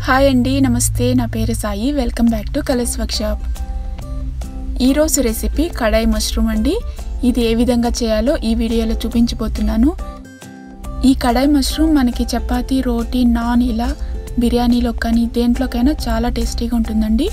hi అండి నమస్తే నా పేరు Sai welcome back to colours workshop ఈరోజు రెసిపీ కడాయి మష్రూమ్ అండి ఇది ఏ విధంగా చేయాలో ఈ వీడియోలో చూపించబోతున్నాను ఈ కడాయి మష్రూమ్ మనకి చపాతీ రోటీ నాన్ ఇలా బిర్యానీలో కానీ దేంట్లోకైనా చాలా టేస్టీగా ఉంటుందండి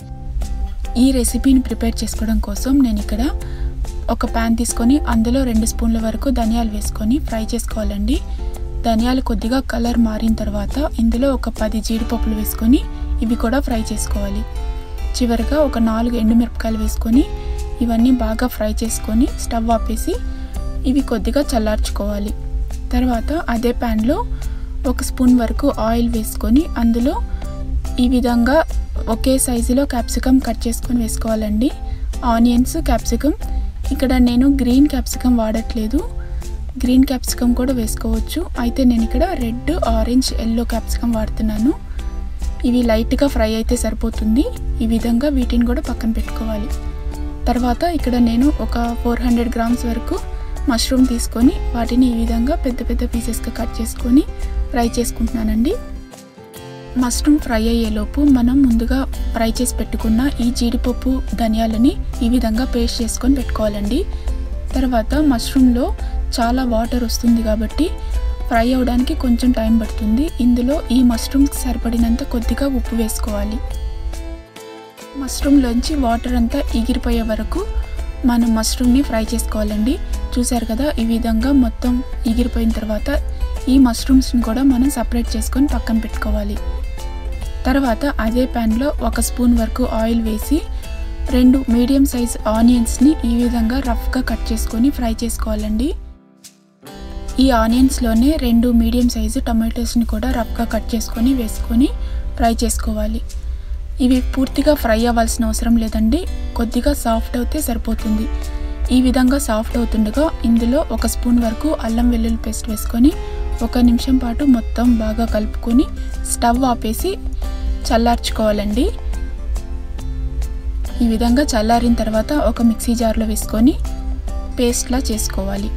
ఈ రెసిపీని ప్రిపేర్ చేసుకోవడం కోసం నేను ఇక్కడ ఒక ప్యాన్ తీసుకొని అందులో రెండు స్పూన్ల వరకు ధనియాలు వేసుకొని ఫ్రై చేసుకోవాలండి ధనియాలు కొద్దిగా కలర్ మారిన తర్వాత ఇందులో ఒక పది జీడిపప్పులు వేసుకొని ఇవి కూడా ఫ్రై చేసుకోవాలి చివరిగా ఒక నాలుగు ఎండుమిరపకాయలు వేసుకొని ఇవన్నీ బాగా ఫ్రై చేసుకొని స్టవ్ ఆపేసి ఇవి కొద్దిగా చల్లార్చుకోవాలి తర్వాత అదే ప్యాన్లో ఒక స్పూన్ వరకు ఆయిల్ వేసుకొని అందులో ఈ విధంగా ఒకే సైజులో క్యాప్సికమ్ కట్ చేసుకొని వేసుకోవాలండి ఆనియన్స్ క్యాప్సికమ్ ఇక్కడ నేను గ్రీన్ క్యాప్సికమ్ వాడట్లేదు గ్రీన్ క్యాప్సికమ్ కూడా వేసుకోవచ్చు అయితే నేను ఇక్కడ రెడ్ ఆరెంజ్ ఎల్లో క్యాప్సికమ్ వాడుతున్నాను ఇవి లైట్గా ఫ్రై అయితే సరిపోతుంది ఈ విధంగా వీటిని కూడా పక్కన పెట్టుకోవాలి తర్వాత ఇక్కడ నేను ఒక ఫోర్ హండ్రెడ్ గ్రామ్స్ వరకు మష్రూమ్ తీసుకొని వాటిని ఈ విధంగా పెద్ద పెద్ద పీసెస్గా కట్ చేసుకొని ఫ్రై చేసుకుంటున్నానండి మష్రూమ్ ఫ్రై అయ్యేలోపు మనం ముందుగా ఫ్రై చేసి పెట్టుకున్న ఈ జీడిపప్పు ధనియాలని ఈ విధంగా పేస్ట్ చేసుకొని పెట్టుకోవాలండి తర్వాత మష్రూమ్లో చాలా వాటర్ వస్తుంది కాబట్టి ఫ్రై అవ్వడానికి కొంచెం టైం పడుతుంది ఇందులో ఈ మష్రూమ్కి సరిపడినంత కొద్దిగా ఉప్పు వేసుకోవాలి మష్రూమ్లోంచి వాటర్ అంతా ఎగిరిపోయే వరకు మనం మష్రూమ్ని ఫ్రై చేసుకోవాలండి చూసారు కదా ఈ విధంగా మొత్తం ఎగిరిపోయిన తర్వాత ఈ మష్రూమ్స్ని కూడా మనం సపరేట్ చేసుకొని పక్కన పెట్టుకోవాలి తర్వాత అదే ప్యాన్లో ఒక స్పూన్ వరకు ఆయిల్ వేసి రెండు మీడియం సైజ్ ఆనియన్స్ని ఈ విధంగా రఫ్గా కట్ చేసుకొని ఫ్రై చేసుకోవాలండి ఈ ఆనియన్స్లోనే రెండు మీడియం సైజు టమాటోస్ని కూడా రఫ్గా కట్ చేసుకొని వేసుకొని ఫ్రై చేసుకోవాలి ఇవి పూర్తిగా ఫ్రై అవ్వాల్సిన అవసరం లేదండి కొద్దిగా సాఫ్ట్ అవుతే సరిపోతుంది ఈ విధంగా సాఫ్ట్ అవుతుండగా ఇందులో ఒక స్పూన్ వరకు అల్లం వెల్లుల్లి పేస్ట్ వేసుకొని ఒక నిమిషం పాటు మొత్తం బాగా కలుపుకొని స్టవ్ ఆపేసి చల్లార్చుకోవాలండి ఈ విధంగా చల్లారిన తర్వాత ఒక మిక్సీ జార్లో వేసుకొని పేస్ట్లా చేసుకోవాలి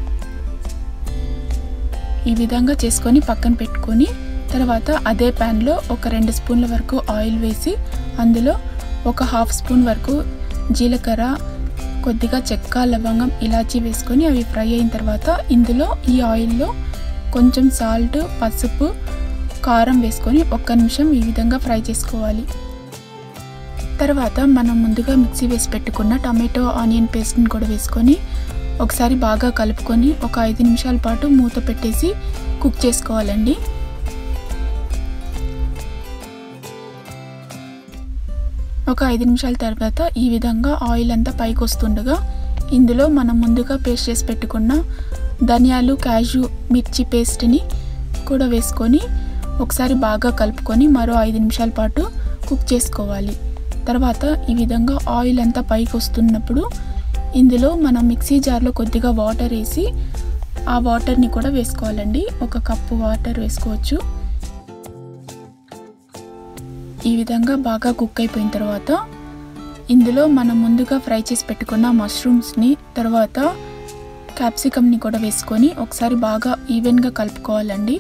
ఈ విధంగా చేసుకొని పక్కన పెట్టుకొని తర్వాత అదే ప్యాన్లో ఒక రెండు స్పూన్ల వరకు ఆయిల్ వేసి అందులో ఒక హాఫ్ స్పూన్ వరకు జీలకర్ర కొద్దిగా చెక్క లవంగం ఇలాచీ వేసుకొని అవి ఫ్రై అయిన తర్వాత ఇందులో ఈ ఆయిల్లో కొంచెం సాల్ట్ పసుపు కారం వేసుకొని ఒక్క నిమిషం ఈ విధంగా ఫ్రై చేసుకోవాలి తర్వాత మనం ముందుగా మిక్సీ వేసి పెట్టుకున్న టమాటో ఆనియన్ పేస్ట్ని కూడా వేసుకొని ఒకసారి బాగా కలుపుకొని ఒక ఐదు నిమిషాల పాటు మూత పెట్టేసి కుక్ చేసుకోవాలండి ఒక ఐదు నిమిషాల తర్వాత ఈ విధంగా ఆయిల్ అంతా పైకి వస్తుండగా ఇందులో మనం ముందుగా పేస్ట్ చేసి పెట్టుకున్న ధనియాలు కాజు మిర్చి పేస్ట్ని కూడా వేసుకొని ఒకసారి బాగా కలుపుకొని మరో ఐదు నిమిషాల పాటు కుక్ చేసుకోవాలి తర్వాత ఈ విధంగా ఆయిల్ అంతా పైకి వస్తున్నప్పుడు ఇందులో మనం మిక్సీ జార్లో కొద్దిగా వాటర్ వేసి ఆ వాటర్ని కూడా వేసుకోవాలండి ఒక కప్పు వాటర్ వేసుకోవచ్చు ఈ విధంగా బాగా కుక్ అయిపోయిన తర్వాత ఇందులో మనం ముందుగా ఫ్రై చేసి పెట్టుకున్న మష్రూమ్స్ని తర్వాత క్యాప్సికమ్ని కూడా వేసుకొని ఒకసారి బాగా ఈవెన్గా కలుపుకోవాలండి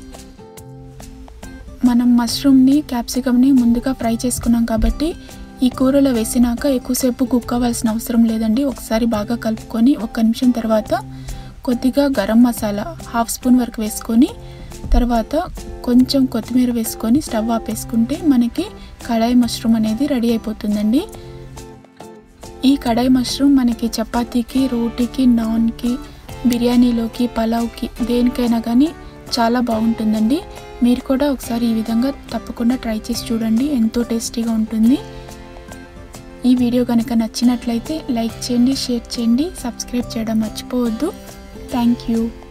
మనం మష్రూమ్ని క్యాప్సికమ్ని ముందుగా ఫ్రై చేసుకున్నాం కాబట్టి ఈ కూరలో వేసినాక ఎక్కువసేపు కుక్ అవ్వాల్సిన అవసరం లేదండి ఒకసారి బాగా కలుపుకొని ఒక్క నిమిషం తర్వాత కొద్దిగా గరం మసాలా హాఫ్ స్పూన్ వరకు వేసుకొని తర్వాత కొంచెం కొత్తిమీర వేసుకొని స్టవ్ ఆపేసుకుంటే మనకి కడాయి మష్రూమ్ అనేది రెడీ అయిపోతుందండి ఈ కడాయి మష్రూమ్ మనకి చపాతీకి రోటీకి నాన్కి బిర్యానీలోకి పలావ్కి దేనికైనా కానీ చాలా బాగుంటుందండి మీరు కూడా ఒకసారి ఈ విధంగా తప్పకుండా ట్రై చేసి చూడండి ఎంతో టేస్టీగా ఉంటుంది ఈ వీడియో కనుక నచ్చినట్లయితే లైక్ చేయండి షేర్ చేయండి సబ్స్క్రైబ్ చేయడం మర్చిపోవద్దు థ్యాంక్ యూ